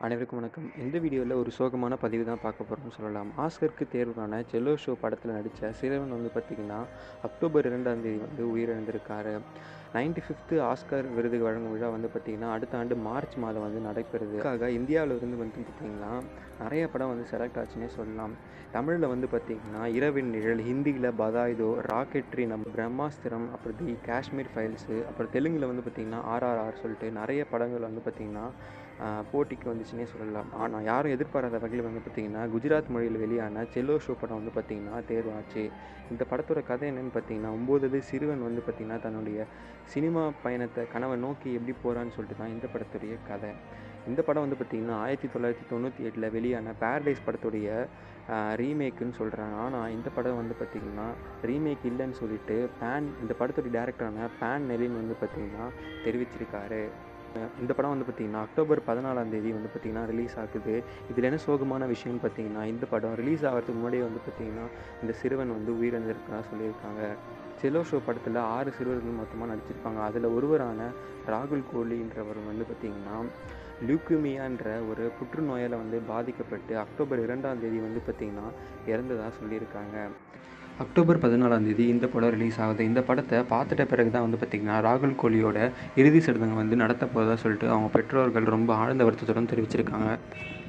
அனைவருக்கும் வணக்கம் இந்த வீடியோவில் ஒரு சோகமான பதிவு தான் பார்க்க போகிறோம்னு சொல்லலாம் ஆஸ்கருக்கு தேர்வான செல்லோ ஷோ படத்தில் நடித்த சிறுவன் வந்து பார்த்திங்கன்னா அக்டோபர் இரண்டாம் தேதி வந்து உயிரிழந்திருக்காரு நைன்டி ஃபிஃப்த்து ஆஸ்கர் விருது வழங்கும் விழா வந்து பார்த்திங்கன்னா அடுத்த ஆண்டு மார்ச் மாதம் வந்து நடைபெறுது அதுக்காக இந்தியாவில் இருந்து வந்து பார்த்திங்கன்னா நிறைய படம் வந்து செலக்ட் ஆச்சுன்னே சொல்லலாம் தமிழில் வந்து பார்த்திங்கன்னா இரவின் நிழல் ஹிந்தியில் பதாயுதோ ராக்கெட்ரி நம்ம பிரம்மாஸ்திரம் அப்புறம் தி காஷ்மீர் ஃபைல்ஸு அப்புறம் தெலுங்கில் வந்து பார்த்திங்கன்னா ஆர்ஆர்ஆர் சொல்லிட்டு நிறைய படங்கள் வந்து பார்த்திங்கன்னா ஆஹ், போட்டிக்கு வந்துச்சுன்னே சொல்லலாம் ஆனால் யாரும் எதிர்பாராத வகையில் வந்து பார்த்திங்கன்னா குஜராத் மொழியில் வெளியான செல்லோ ஷோ படம் வந்து பார்த்திங்கன்னா தேர்வாச்சு இந்த படத்தோட கதை என்னன்னு பார்த்தீங்கன்னா ஒம்போது சிறுவன் வந்து பார்த்திங்கன்னா தன்னுடைய சினிமா பயணத்தை கனவை நோக்கி எப்படி போகிறான்னு சொல்லிட்டு தான் இந்த படத்துடைய கதை இந்த படம் வந்து பார்த்திங்கன்னா ஆயிரத்தி தொள்ளாயிரத்தி தொண்ணூற்றி எட்டில் வெளியான பேரடைஸ் படத்துடைய ரீமேக்குன்னு சொல்கிறாங்க ஆனால் இந்த படம் வந்து பார்த்திங்கன்னா ரீமேக் இல்லைன்னு சொல்லிட்டு பேன் இந்த படத்துடைய டேரக்டரான பேன் நெலின் வந்து பார்த்திங்கன்னா தெரிவிச்சிருக்காரு அஹ் இந்த படம் வந்து பார்த்திங்கன்னா அக்டோபர் பதினாலாம் தேதி வந்து பார்த்திங்கன்னா ரிலீஸ் ஆகுது இதில் என்ன சோகமான விஷயம்னு பார்த்தீங்கன்னா இந்த படம் ரிலீஸ் ஆகிறதுக்கு முன்னாடியே வந்து பார்த்திங்கன்னா இந்த சிறுவன் வந்து உயிரிழந்திருக்கா சொல்லியிருக்காங்க செலோ ஷோ படத்தில் ஆறு சிறுவர்கள் மொத்தமாக நடிச்சிருப்பாங்க அதில் ஒருவரான ராகுல் கோலின்றவர் வந்து பார்த்திங்கன்னா லியூக்குமியான்ற ஒரு புற்றுநோயால் வந்து பாதிக்கப்பட்டு அக்டோபர் இரண்டாம் தேதி வந்து பார்த்திங்கன்னா இறந்ததாக சொல்லியிருக்காங்க அக்டோபர் பதினாலாம் தேதி இந்த படம் ரிலீஸ் ஆகுது இந்த படத்தை பார்த்துட்ட பிறகு தான் வந்து பார்த்திங்கன்னா ராகுல் கோலியோட இறுதி சடங்கு வந்து நடத்த போகிறதா சொல்லிட்டு அவங்க பெற்றோர்கள் ரொம்ப ஆழ்ந்த வருத்தத்துடன் தெரிவிச்சிருக்காங்க